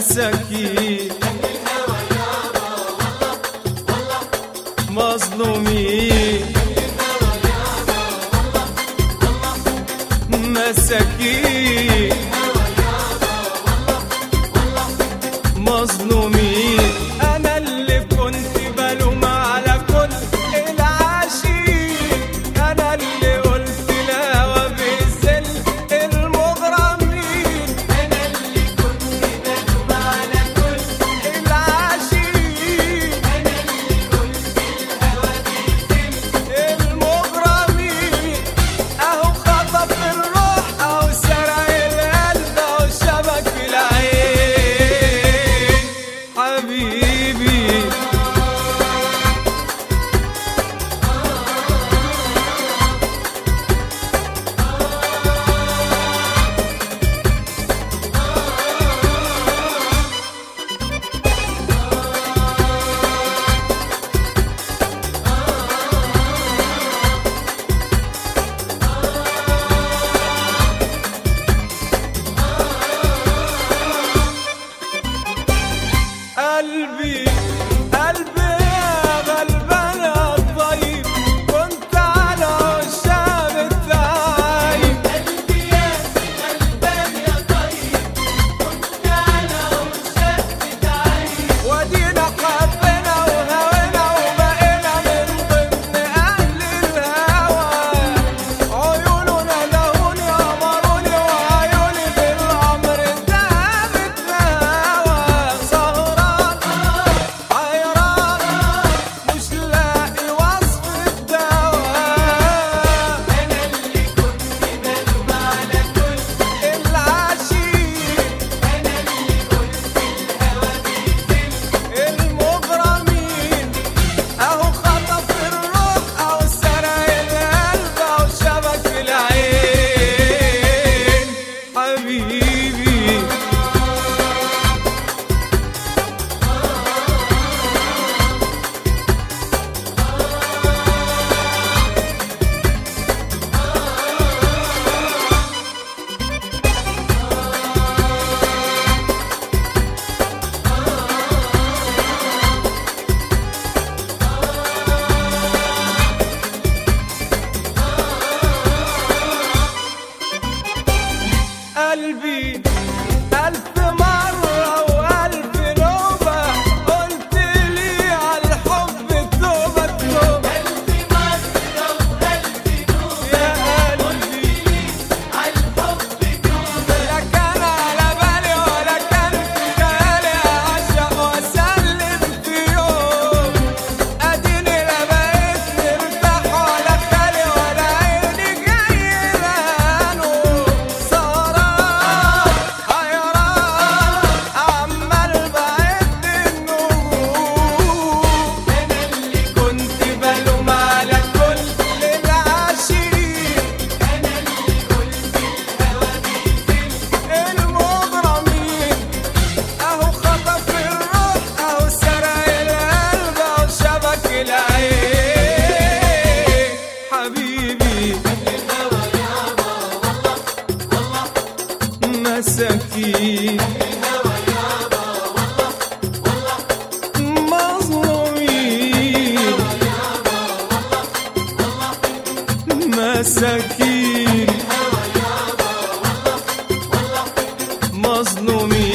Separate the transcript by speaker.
Speaker 1: مساكين مظلومين مساكين مظلومين انا اللي كنت بلوم على كل العاشقين انا اللي قلت الهوى بالذل المغرمين انا اللي كنت بلوم على كل العاشقين انا اللي قلت الهوى بالذل المغرمين اهو خطف الروح اهو سرق القلب اهو شبك العين حبيبي قلبي قلبي يا غلبان يا طيب كنت على عشاب التعايب قلبي يا غلبان يا طيب كنت على عشاب التعايب ودينا حبنا وهوينا وبقينا من ضمن اهل الهوى عيوننا لهوني امروني وعيوني بالامر ذهبت الهوى سهران حيران مش لاقي وصف الدواء انا اللي كنت بلوم على كل العاشقين انا اللي قلت الهوى بيذل المغرمين اهو خطف الروح اهو سرق القلب اهو شبك العين حبيبي قلبي ألف مرة وألف نوبة قلت لي على الحب توبة توبة ألف مرة وألف نوبة يا قلبي على الحب توبة لا كان على بالي ولا كان في خيالي أعشق وأسلم في يوم أديني لا بقيت مرتاح ولا خالي ولا عيني جايلانه سهران حيران عمال بعد النجوم أنا اللي كنت بلوم على كل العاشقين أنا اللي قلت الهوى بيذل المغرمين اهو خطف الروح اهو سرق القلب اهو شبك العين حبيبي مساكين مظلومين مساكين مظلومين